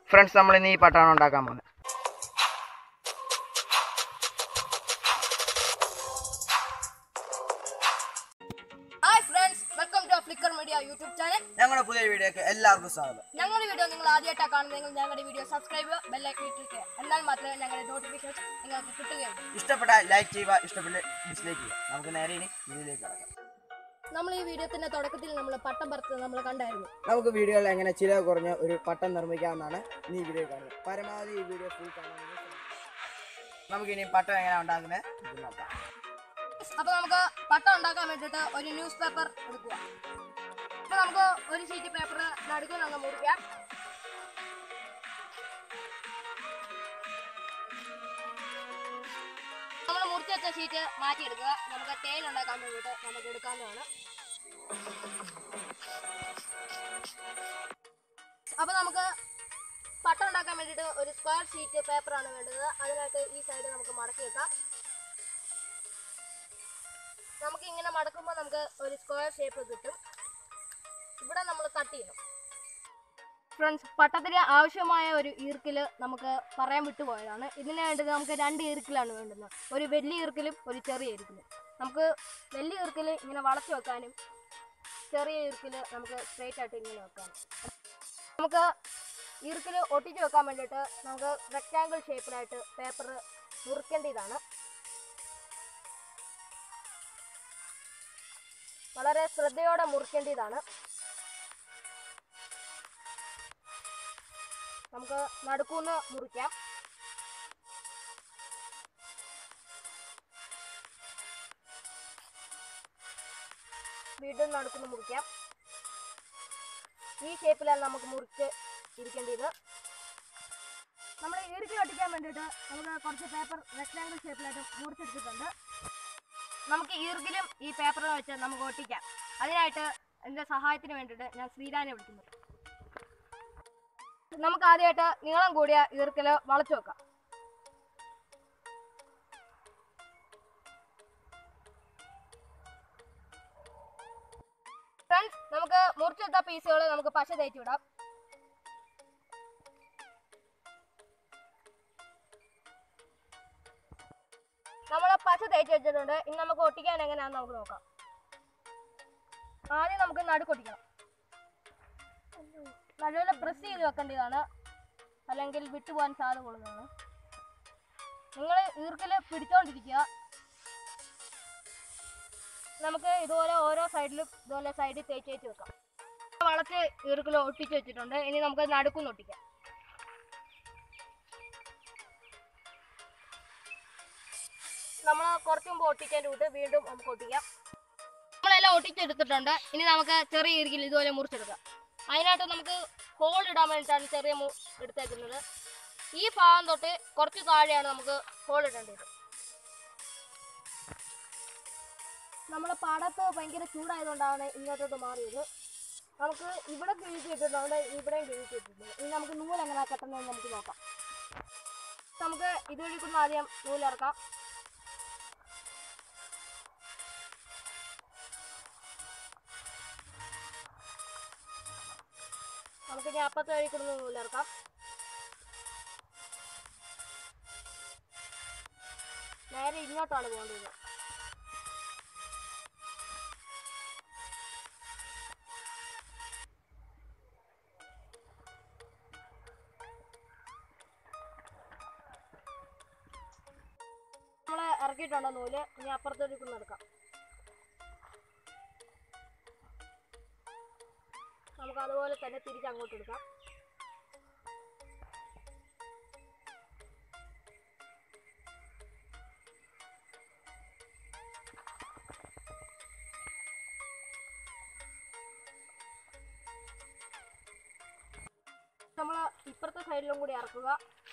Friends നമ്മൾ ഇന്ന് ഈ പട്ടാണ് ഉണ്ടാക്കാൻ പോകുന്നത് hi friends welcome to Flicker media YouTube channel ഞങ്ങളുടെ പുതിയ വീഡിയോക്ക് എല്ലാവർക്കും സ്വാഗതം ഞങ്ങളുടെ വീഡിയോ നിങ്ങൾ ആദ്യമായിട്ടാണ് കാണുന്നതെങ്കിൽ ഞങ്ങളുടെ വീഡിയോ സബ്സ്ക്രൈബ് ചെയ്യുക ബെല്ലൈക്കൺ ക്ലിക്ക് ചെയ്യുക എന്നാൽ മാത്രമേ ഞങ്ങളുടെ നോട്ടിഫിക്കേഷൻ നിങ്ങൾക്ക് കിട്ടുകയുള്ളൂ ഇഷ്ടപ്പെട്ട ലൈക്ക് ചെയ്യുക ഇഷ്ടപ്പെട്ട ഡിസ്ലൈക്ക് ചെയ്യുക നമുക്ക് നേരെ ഇനി വീഡിയോയിലേക്ക് കിടക്കാം നമ്മൾ ഈ വീഡിയോത്തിന്റെ തുടക്കത്തിൽ നമ്മൾ പട്ടം പറത്ത് നമ്മൾ കണ്ടായിരുന്നു നമുക്ക് വീഡിയോയിൽ എങ്ങനെ ചിലവ് കുറഞ്ഞ ഒരു പട്ടം നിർമ്മിക്കാമെന്നാണ് ഇനി ഈ വീഡിയോ കാണുന്നത് പരമാവധി ഈ വീഡിയോ ഫുൾ കാണാൻ നിങ്ങൾ ശ്രമിക്കുക. നമുക്കിനി പട്ടം എങ്ങനെ ഉണ്ടാക്കുന്നത് ഇത് നോക്കാം അപ്പൊ നമുക്ക് പട്ടം ഉണ്ടാക്കാൻ വേണ്ടിയിട്ട് ഒരു ന്യൂസ് പേപ്പർ എടുക്കുക അപ്പൊ നമുക്ക് ഒരു ഷീറ്റ് പേപ്പർ നടുക്ക് നമ്മൾ മുറിക്കാം നമ്മൾ മുറിച്ച് വെച്ച ഷീറ്റ് മാറ്റിയെടുക്കുക നമുക്ക് തേൻ ഉണ്ടാക്കാൻ വേണ്ടിയിട്ട് നമുക്ക് എടുക്കാവുന്നതാണ് അപ്പൊ നമുക്ക് പട്ടം ഉണ്ടാക്കാൻ വേണ്ടിയിട്ട് ഒരു സ്ക്വയർ ഷീറ്റ് പേപ്പറാണ് വേണ്ടത് അതിനായിട്ട് ഈ സൈഡ് നമുക്ക് മടക്കി വെക്കാം നമുക്ക് ഇങ്ങനെ മടക്കുമ്പോൾ നമുക്ക് ഒരു സ്ക്വയർ ഷേപ്പ് കിട്ടും ഇവിടെ നമ്മൾ കട്ട് ചെയ്യണം ഫ്രണ്ട്സ് പട്ടത്തിന് ആവശ്യമായ ഒരു ഈർക്കിൽ നമുക്ക് പറയാൻ വിട്ടുപോയതാണ് ഇതിന് വേണ്ടത് നമുക്ക് രണ്ട് ഈർക്കിലാണ് വേണ്ടുന്നത് ഒരു വലിയ ഈർക്കിലും ഒരു ചെറിയ ഈർക്കിലും നമുക്ക് വലിയ ഈർക്കിൽ ഇങ്ങനെ വളച്ച് വെക്കാനും ചെറിയ ഈർക്കിൽ നമുക്ക് സ്ട്രെയിറ്റ് ആയിട്ട് ഇങ്ങനെ വെക്കാനും നമുക്ക് ഈർക്കിൽ ഒട്ടിച്ച് വെക്കാൻ വേണ്ടിയിട്ട് നമുക്ക് റെക്റ്റാങ്കിൾ ഷേപ്പിലായിട്ട് പേപ്പർ മുറിക്കേണ്ടതാണ് വളരെ ശ്രദ്ധയോടെ മുറിക്കേണ്ടതാണ് നമുക്ക് നടുക്കൂന്ന് മുറിക്കാം വീണ്ടും നടുക്കുന്ന് മുറിക്കാം ഈ ഷേപ്പിലാണ് നമുക്ക് മുറിച്ച് ഇരിക്കേണ്ടത് നമ്മൾ ഈർക്കി ഒട്ടിക്കാൻ വേണ്ടിയിട്ട് നമുക്ക് കുറച്ച് പേപ്പർ റെക്റ്റാങ്കിൾ ഷേപ്പിലായിട്ട് മുറിച്ചെടുത്തിട്ടുണ്ട് നമുക്ക് ഈർക്കിലും ഈ പേപ്പറും വെച്ച് നമുക്ക് ഒട്ടിക്കാം അതിനായിട്ട് എൻ്റെ സഹായത്തിന് വേണ്ടിയിട്ട് ഞാൻ ശ്രീരാനെ വിളിക്കുന്നു നമുക്ക് ആദ്യമായിട്ട് നീളം കൂടിയ ഈർക്കിൽ വളച്ചു വെക്കാം ഫ്രണ്ട്സ് നമുക്ക് മുറിച്ചെടുത്ത പീസുകൾ നമുക്ക് പശ തേച്ച് വിടാം നമ്മൾ പശ തേച്ച് വെച്ചിട്ടുണ്ട് ഇനി നമുക്ക് ഒട്ടിക്കാൻ എങ്ങനെയാണെന്ന് നമുക്ക് നോക്കാം ആദ്യം നമുക്ക് നടുക്കൊട്ടിക്കണം നടുവിൽ പ്രസ് ചെയ്ത് വെക്കേണ്ടതാണ് അല്ലെങ്കിൽ വിട്ടുപോകാൻ സാധ്യത ഉള്ളതാണ് നിങ്ങൾ ഈർക്കിൽ പിടിച്ചോണ്ടിരിക്കുക നമുക്ക് ഇതുപോലെ ഓരോ സൈഡിലും ഇതുപോലെ സൈഡിൽ തേച്ച് തേച്ച് വെക്കാം വളച്ച് ഈർക്കിൽ ഒട്ടിച്ച് വെച്ചിട്ടുണ്ട് ഇനി നമുക്ക് നടുക്കുന്ന് ഒട്ടിക്കാം നമ്മൾ കുറച്ച് മുമ്പ് ഒട്ടിച്ചതിൻ്റെ കൂട്ട് വീണ്ടും നമുക്ക് ഒട്ടിക്കാം നമ്മളെല്ലാം ഒട്ടിച്ചെടുത്തിട്ടുണ്ട് ഇനി നമുക്ക് ചെറിയ ഇരിക്കിൽ ഇതുപോലെ മുറിച്ചെടുക്കാം അതിനായിട്ട് നമുക്ക് ഹോൾ ഇടാൻ വേണ്ടിയിട്ടാണ് ചെറിയ മു എടുത്തേക്കുന്നത് ഈ ഭാഗം തൊട്ട് കുറച്ച് താഴെയാണ് നമുക്ക് ഹോൾ ഇടേണ്ടത് നമ്മൾ പാടത്ത് ഭയങ്കര ചൂടായതുകൊണ്ടാണ് ഇങ്ങോട്ടോട്ട് മാറിയത് നമുക്ക് ഇവിടെ കിഴിച്ച് ഇട്ടിട്ടുണ്ട് ഇവിടെയും കിഴിച്ച് ഇട്ടിട്ടുണ്ട് ഇനി നമുക്ക് നൂല് എങ്ങനെ കെട്ടുന്നതെന്ന് നമുക്ക് നോക്കാം നമുക്ക് ഇതുവഴി കൂടെ ആദ്യം നൂലിറക്കാം നമുക്ക് ഇനി അപ്പത്തെ വഴി കൂടെ നൂലിറക്കാം നേരെ ഇങ്ങോട്ടാണ് പോകേണ്ടത് നമ്മൾ ഇറക്കിയിട്ടുണ്ടോ നൂല് ഇനി അപ്പുറത്തേക്ക് കൂടെ എടുക്കാം നമുക്ക് അതുപോലെ തന്നെ തിരിച്ച് അങ്ങോട്ട് എടുക്കാം നമ്മൾ ഇപ്പുറത്തെ സൈഡിലും കൂടി ഇറക്കുക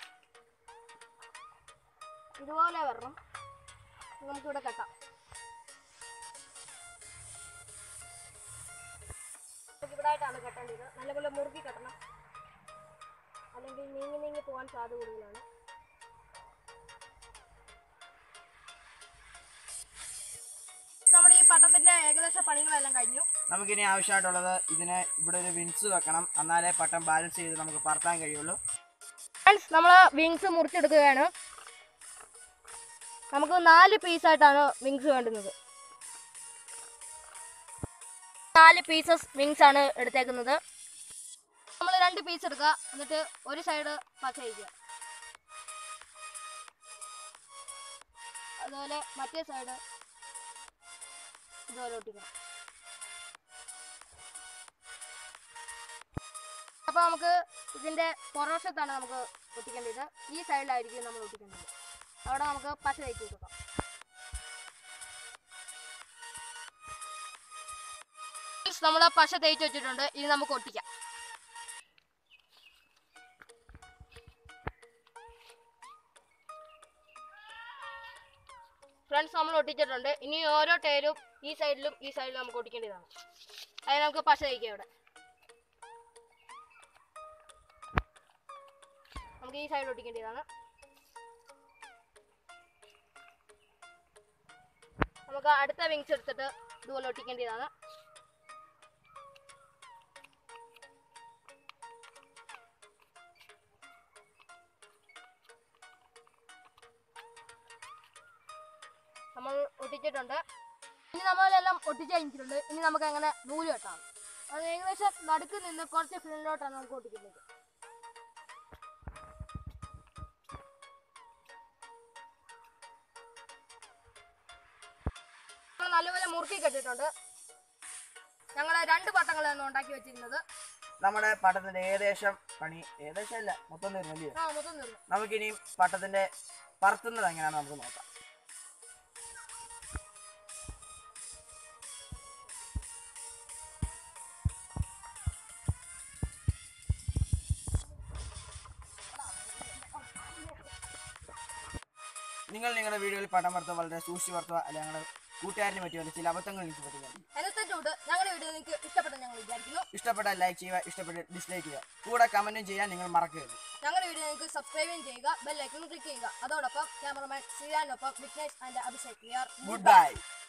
ഇതുപോലെ വരണം നമുക്കിവിടെ കെട്ടാം ഇവിടെ ആയിട്ടാണ് കെട്ടേണ്ടത് നല്ലപോലെ മുറുക്കി കെട്ടണം അല്ലെങ്കിൽ നീങ്ങി നീങ്ങി പോകാൻ സാധ്യത കൂടുതലാണ് നമ്മുടെ ഈ പട്ടത്തിന്റെ ഏകദേശ പണികളെല്ലാം കഴിഞ്ഞു നമുക്കിനി ആവശ്യമായിട്ടുള്ളത് ഇതിന് ഇവിടെ ഒരു വിൻസ് വെക്കണം എന്നാലേ പട്ടം ബാലൻസ് ചെയ്ത് നമുക്ക് പറത്താൻ കഴിയുള്ളൂ ഫ്രണ്ട്സ് നമ്മൾ വിങ്സ് മുറിച്ചെടുക്കുകയാണ് നമുക്ക് നാല് പീസായിട്ടാണ് വിങ്സ് വേണ്ടുന്നത് നാല് പീസസ് വിങ്സ് ആണ് എടുത്തേക്കുന്നത് നമ്മൾ രണ്ട് പീസ് എടുക്കുക എന്നിട്ട് ഒരു സൈഡ് പച്ച വയ്ക്കുക അതുപോലെ മറ്റേ സൈഡ് ഇതുപോലെ ഒട്ടിക്കണം അപ്പോൾ നമുക്ക് ഇതിൻ്റെ പുറവശത്താണ് നമുക്ക് ഒട്ടിക്കേണ്ടത് ഈ സൈഡിലായിരിക്കും നമ്മൾ ഒട്ടിക്കേണ്ടത് അവിടെ നമുക്ക് പച്ച തേച്ച് കൊടുക്കാം നമ്മൾ പശ തേച്ച് വെച്ചിട്ടുണ്ട് ഇത് നമുക്ക് ഒട്ടിക്കാം ഫ്രണ്ട്സ് നമ്മൾ ഒട്ടിച്ചിട്ടുണ്ട് ഇനി ഓരോ ടൈലും ഈ സൈഡിലും ഈ സൈഡിലും നമുക്ക് ഒട്ടിക്കേണ്ടതാണ് അതിന് നമുക്ക് പശ തേക്കാം ഇവിടെ നമുക്ക് ഈ സൈഡിൽ ഒട്ടിക്കേണ്ടതാണ് നമുക്ക് അടുത്ത വിങ്സ് എടുത്തിട്ട് ഇതുപോലെ ഒട്ടിക്കേണ്ടതാണ് നമ്മൾ ഒട്ടിച്ചിട്ടുണ്ട് ഇനി നമ്മളെല്ലാം ഒട്ടിച്ച് കഴിഞ്ഞിട്ടുണ്ട് ഇനി നമുക്ക് അങ്ങനെ നൂല് കെട്ടാം അത് ഏകദേശം നടുക്ക് നിന്ന് കുറച്ച് ഫ്രണ്ടിലോട്ടാണ് നമുക്ക് ഒട്ടിക്കുന്നത് നമ്മൾ നല്ലപോലെ മുറുക്കി കെട്ടിയിട്ടുണ്ട് ഞങ്ങൾ രണ്ട് പട്ടങ്ങളാണ് ഉണ്ടാക്കി വെച്ചിരുന്നത് നമ്മുടെ പട്ടത്തിന്റെ ഏകദേശം പണി ഏകദേശം അല്ല മൊത്തം തീർന്നില്ലേ ആ മൊത്തം തീർന്നു നമുക്കിനി പട്ടത്തിന്റെ പറത്തുന്നത് എങ്ങനെയാണെന്ന് നമുക്ക് നോക്കാം നിങ്ങൾ നിങ്ങളുടെ വീഡിയോയിൽ പടം വറുത്തുക വളരെ സൂക്ഷിച്ച് വറുത്തുക അല്ലെങ്കിൽ ഞങ്ങളുടെ കൂട്ടുകാരനെ പറ്റി വല്ല ചില അബദ്ധങ്ങൾ എനിക്ക് പറ്റുന്നുണ്ട് എന്നത്തെ ചൂട് ഞങ്ങളുടെ വീഡിയോ നിങ്ങൾക്ക് ഇഷ്ടപ്പെട്ടു ഞങ്ങൾ വിചാരിക്കുന്നു ഇഷ്ടപ്പെട്ടാൽ ലൈക്ക് ചെയ്യുക ഇഷ്ടപ്പെട്ട് ഡിസ്ലൈക്ക് ചെയ്യുക കൂടെ കമന്റും ചെയ്യാൻ നിങ്ങൾ മറക്കരുത് ഞങ്ങളുടെ വീഡിയോ നിങ്ങൾക്ക് സബ്സ്ക്രൈബ് ചെയ്യുക ബെല്ലൈക്കൺ ക്ലിക്ക് ചെയ്യുക അതോടൊപ്പം ക്യാമറമാൻ ശ്രീരാനൊപ്പം Vignesh and Abhishek we are good by